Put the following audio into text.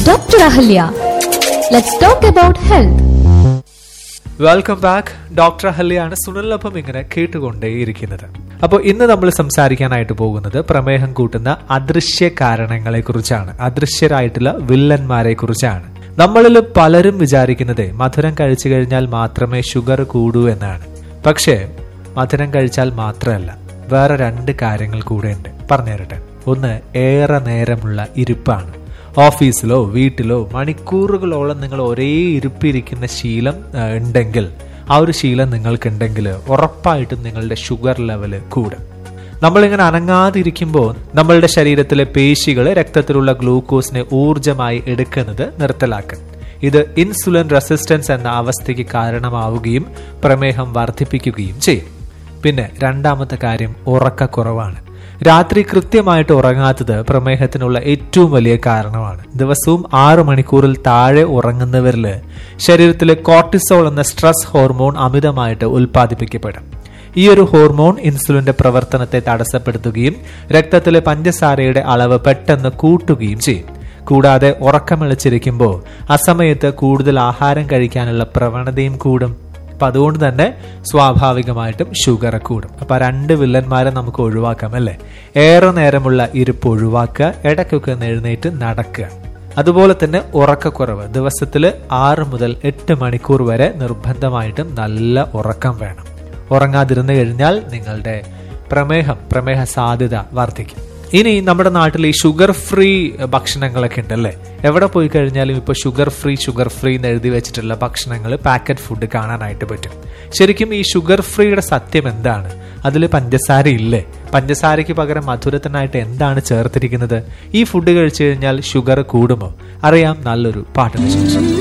Dr. Ahalya. Let's talk about health. Welcome back doctor അഹല്യാണ് സുനിലൊപ്പം ഇങ്ങനെ കേട്ടുകൊണ്ടേയിരിക്കുന്നത് അപ്പോൾ ഇന്ന് നമ്മൾ സംസാരിക്കാനായിട്ട് പോകുന്നത് പ്രമേഹം കൂട്ടുന്ന അദൃശ്യ കാരണങ്ങളെ കുറിച്ചാണ് അദൃശ്യരായിട്ടുള്ള വില്ലന്മാരെ കുറിച്ചാണ് നമ്മളിൽ പലരും വിചാരിക്കുന്നത് മധുരം കഴിച്ചു കഴിഞ്ഞാൽ മാത്രമേ ഷുഗർ കൂടൂ എന്നാണ് പക്ഷേ മധുരം കഴിച്ചാൽ മാത്രമല്ല വേറെ രണ്ട് കാര്യങ്ങൾ കൂടെ ഉണ്ട് പറഞ്ഞുതരട്ടെ ഒന്ന് ഏറെ നേരമുള്ള ഇരിപ്പാണ് ഓഫീസിലോ വീട്ടിലോ മണിക്കൂറുകളോളം നിങ്ങൾ ഒരേ ഇരിപ്പിരിക്കുന്ന ശീലം ആ, ഉണ്ടെങ്കിൽ ആ ഒരു ശീലം നിങ്ങൾക്കുണ്ടെങ്കിൽ ഉറപ്പായിട്ടും നിങ്ങളുടെ ഷുഗർ ലെവല് കൂടും നമ്മളിങ്ങനെ അനങ്ങാതിരിക്കുമ്പോൾ നമ്മളുടെ ശരീരത്തിലെ പേശികൾ രക്തത്തിലുള്ള ഗ്ലൂക്കോസിനെ ഊർജമായി എടുക്കുന്നത് നിർത്തലാക്കും ഇത് ഇൻസുലിൻ റെസിസ്റ്റൻസ് എന്ന അവസ്ഥയ്ക്ക് കാരണമാവുകയും പ്രമേഹം വർദ്ധിപ്പിക്കുകയും ചെയ്യും പിന്നെ രണ്ടാമത്തെ കാര്യം ഉറക്കക്കുറവാണ് രാത്രി കൃത്യമായിട്ട് ഉറങ്ങാത്തത് പ്രമേഹത്തിനുള്ള ഏറ്റവും വലിയ കാരണമാണ് ദിവസവും ആറു മണിക്കൂറിൽ താഴെ ഉറങ്ങുന്നവരിൽ ശരീരത്തിലെ കോർട്ടിസോൾ എന്ന സ്ട്രെസ് ഹോർമോൺ അമിതമായിട്ട് ഉൽപ്പാദിപ്പിക്കപ്പെടും ഈ ഒരു ഹോർമോൺ ഇൻസുലിന്റെ പ്രവർത്തനത്തെ തടസ്സപ്പെടുത്തുകയും രക്തത്തിലെ പഞ്ചസാരയുടെ അളവ് പെട്ടെന്ന് കൂട്ടുകയും ചെയ്യും കൂടാതെ ഉറക്കമിളച്ചിരിക്കുമ്പോൾ അസമയത്ത് കൂടുതൽ ആഹാരം കഴിക്കാനുള്ള പ്രവണതയും കൂടും അപ്പൊ അതുകൊണ്ട് തന്നെ സ്വാഭാവികമായിട്ടും ഷുഗർ കൂടും അപ്പൊ ആ രണ്ട് വില്ലന്മാരെ നമുക്ക് ഒഴിവാക്കാം അല്ലേ ഏറെ നേരമുള്ള ഇരിപ്പ് ഒഴിവാക്കുക ഇടയ്ക്കൊക്കെ ഒന്ന് എഴുന്നേറ്റ് നടക്കുക അതുപോലെ തന്നെ ഉറക്കക്കുറവ് ദിവസത്തിൽ ആറ് മുതൽ എട്ട് മണിക്കൂർ വരെ നിർബന്ധമായിട്ടും നല്ല ഉറക്കം വേണം ഉറങ്ങാതിരുന്നു കഴിഞ്ഞാൽ നിങ്ങളുടെ പ്രമേഹം പ്രമേഹ സാധ്യത വർദ്ധിക്കും ഇനി നമ്മുടെ നാട്ടിൽ ഈ ഷുഗർ ഫ്രീ ഭക്ഷണങ്ങളൊക്കെ ഉണ്ടല്ലേ എവിടെ പോയി കഴിഞ്ഞാലും ഇപ്പോൾ ഷുഗർ ഫ്രീ ഷുഗർ ഫ്രീ എന്ന് എഴുതി വെച്ചിട്ടുള്ള ഭക്ഷണങ്ങൾ പാക്കറ്റ് ഫുഡ് കാണാനായിട്ട് പറ്റും ശരിക്കും ഈ ഷുഗർ ഫ്രീയുടെ സത്യം എന്താണ് അതിൽ പഞ്ചസാര ഇല്ലേ പഞ്ചസാരയ്ക്ക് പകരം മധുരത്തിനായിട്ട് എന്താണ് ചേർത്തിരിക്കുന്നത് ഈ ഫുഡ് കഴിച്ചു കഴിഞ്ഞാൽ ഷുഗർ കൂടുമോ അറിയാം നല്ലൊരു പാട്ടിന് ശേഷം